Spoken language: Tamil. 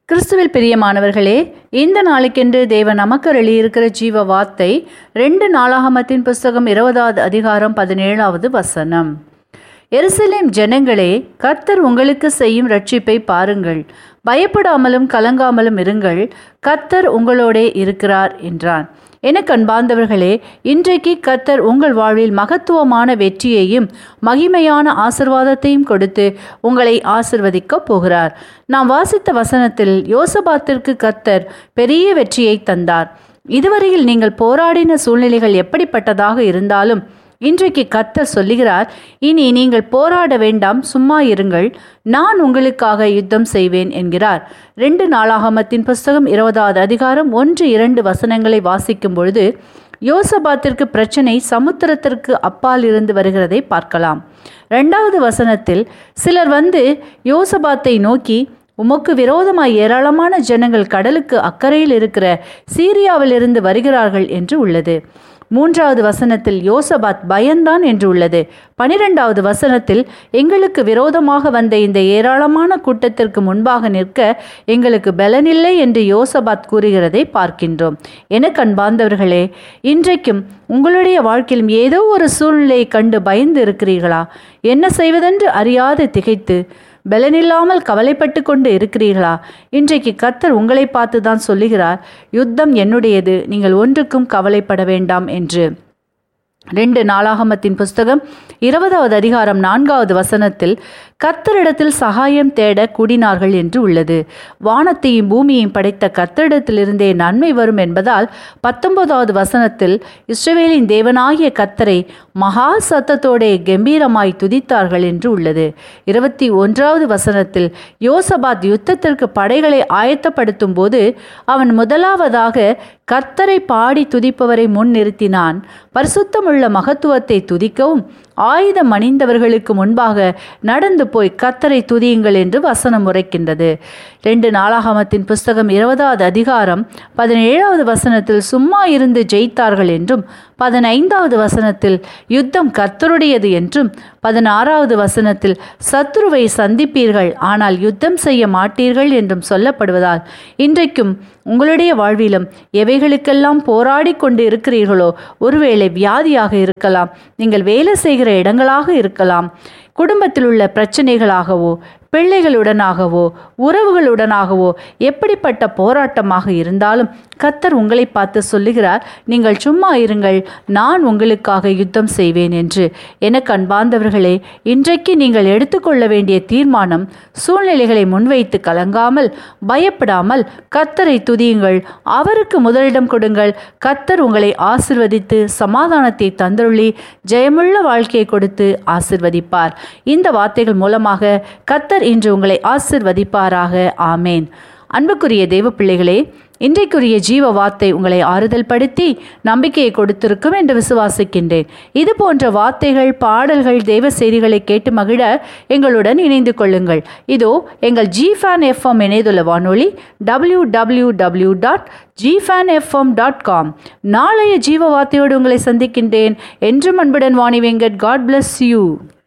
கிறிஸ்துவில் பிரியமானவர்களே இந்த நாளுக்கென்று தேவன் நமக்கு எழுதியிருக்கிற ஜீவ வார்த்தை ரெண்டு நாளாகமத்தின் புஸ்தகம் இருபதாவது அதிகாரம் பதினேழாவது வசனம் எருசலேம் ஜனங்களே கர்த்தர் உங்களுக்கு செய்யும் ரட்சிப்பை பாருங்கள் பயப்படாமலும் கலங்காமலும் இருங்கள் கர்த்தர் உங்களோடே இருக்கிறார் என்றான் எனக்கு அன்பார்ந்தவர்களே இன்றைக்கு கர்த்தர் உங்கள் வாழ்வில் மகத்துவமான வெற்றியையும் மகிமையான ஆசிர்வாதத்தையும் கொடுத்து உங்களை ஆசிர்வதிக்கப் போகிறார் நாம் வாசித்த வசனத்தில் யோசபாத்திற்கு கர்த்தர் பெரிய வெற்றியை தந்தார் இதுவரையில் நீங்கள் போராடின சூழ்நிலைகள் எப்படிப்பட்டதாக இருந்தாலும் இன்றைக்கு கர்த்தர் சொல்லுகிறார் இனி நீங்கள் போராட வேண்டாம் சும்மா இருங்கள் நான் உங்களுக்காக யுத்தம் செய்வேன் என்கிறார் ரெண்டு நாளாகமத்தின் புஸ்தகம் இருபதாவது அதிகாரம் ஒன்று இரண்டு வசனங்களை வாசிக்கும் பொழுது யோசபாத்திற்கு பிரச்சனை சமுத்திரத்திற்கு அப்பால் இருந்து வருகிறதை பார்க்கலாம் ரெண்டாவது வசனத்தில் சிலர் வந்து யோசபாத்தை நோக்கி உமக்கு விரோதமாய் ஏராளமான ஜனங்கள் கடலுக்கு அக்கறையில் இருக்கிற சீரியாவிலிருந்து வருகிறார்கள் என்று உள்ளது மூன்றாவது வசனத்தில் யோசபாத் பயந்தான் என்று உள்ளது பனிரெண்டாவது வசனத்தில் எங்களுக்கு விரோதமாக வந்த இந்த ஏராளமான கூட்டத்திற்கு முன்பாக நிற்க எங்களுக்கு பலனில்லை என்று யோசபாத் கூறுகிறதை பார்க்கின்றோம் என கண்பார்ந்தவர்களே இன்றைக்கும் உங்களுடைய வாழ்க்கையிலும் ஏதோ ஒரு சூழ்நிலையை கண்டு பயந்து இருக்கிறீர்களா என்ன செய்வதென்று அறியாது திகைத்து பலனில்லாமல் கவலைப்பட்டு கொண்டு இருக்கிறீர்களா இன்றைக்கு கர்த்தர் உங்களை பார்த்து தான் சொல்லுகிறார் யுத்தம் என்னுடையது நீங்கள் ஒன்றுக்கும் கவலைப்பட வேண்டாம் என்று ரெண்டு நாளாகமத்தின் புஸ்தகம் இருபதாவது அதிகாரம் நான்காவது வசனத்தில் கர்த்தரிடத்தில் சகாயம் தேட கூடினார்கள் என்று உள்ளது வானத்தையும் பூமியையும் படைத்த கர்த்தரிடத்திலிருந்தே நன்மை வரும் என்பதால் பத்தொன்பதாவது வசனத்தில் இஸ்ரவேலின் தேவனாகிய கர்த்தரை மகா சத்தத்தோடே கம்பீரமாய் துதித்தார்கள் என்று உள்ளது இருபத்தி ஒன்றாவது வசனத்தில் யோசபாத் யுத்தத்திற்கு படைகளை ஆயத்தப்படுத்தும் போது அவன் முதலாவதாக கர்த்தரை பாடி துதிப்பவரை முன் நிறுத்தினான் பரிசுத்தமுள்ள மகத்துவத்தை துதிக்கவும் ஆயுதம் அணிந்தவர்களுக்கு முன்பாக நடந்து போய் கர்த்தரை துதியுங்கள் என்று வசனம் உரைக்கின்றது ரெண்டு நாளாகமத்தின் புஸ்தகம் இருபதாவது அதிகாரம் பதினேழாவது வசனத்தில் சும்மா இருந்து ஜெயித்தார்கள் என்றும் பதினைந்தாவது வசனத்தில் யுத்தம் கர்த்தருடையது என்றும் பதினாறாவது வசனத்தில் சத்ருவை சந்திப்பீர்கள் ஆனால் யுத்தம் செய்ய மாட்டீர்கள் என்றும் சொல்லப்படுவதால் இன்றைக்கும் உங்களுடைய வாழ்விலும் எவைகளுக்கெல்லாம் போராடி கொண்டு இருக்கிறீர்களோ ஒருவேளை வியாதியாக இருக்கலாம் நீங்கள் வேலை செய்கிற இடங்களாக இருக்கலாம் குடும்பத்தில் உள்ள பிரச்சனைகளாகவோ பிள்ளைகளுடனாகவோ உறவுகளுடனாகவோ எப்படிப்பட்ட போராட்டமாக இருந்தாலும் கத்தர் உங்களை பார்த்து சொல்லுகிறார் நீங்கள் சும்மா இருங்கள் நான் உங்களுக்காக யுத்தம் செய்வேன் என்று எனக்கு அன்பார்ந்தவர்களே இன்றைக்கு நீங்கள் எடுத்துக்கொள்ள வேண்டிய தீர்மானம் சூழ்நிலைகளை முன்வைத்து கலங்காமல் பயப்படாமல் கத்தரை துதியுங்கள் அவருக்கு முதலிடம் கொடுங்கள் கத்தர் உங்களை ஆசிர்வதித்து சமாதானத்தை தந்தருளி ஜெயமுள்ள வாழ்க்கையை கொடுத்து ஆசிர்வதிப்பார் இந்த வார்த்தைகள் மூலமாக கத்தர் இன்று உங்களை ஆசிர்வதிப்பாராக ஆமேன் அன்புக்குரிய தெய்வ பிள்ளைகளே இன்றைக்குரிய ஜீவ வார்த்தை உங்களை ஆறுதல் படுத்தி நம்பிக்கையை கொடுத்திருக்கும் என்று விசுவாசிக்கின்றேன் இது போன்ற வார்த்தைகள் பாடல்கள் தெய்வ செய்திகளை கேட்டு மகிழ எங்களுடன் இணைந்து கொள்ளுங்கள் இதோ எங்கள் ஜி ஃபேன் எஃப்எம் இணையதுள்ள வானொலி டபிள்யூ டபிள்யூ டபிள்யூ டாட் ஜிஃபேன் எஃப்எம் டாட் காம் நாளைய ஜீவ வார்த்தையோடு உங்களை சந்திக்கின்றேன் என்றும் அன்புடன் Vani Venkat God bless you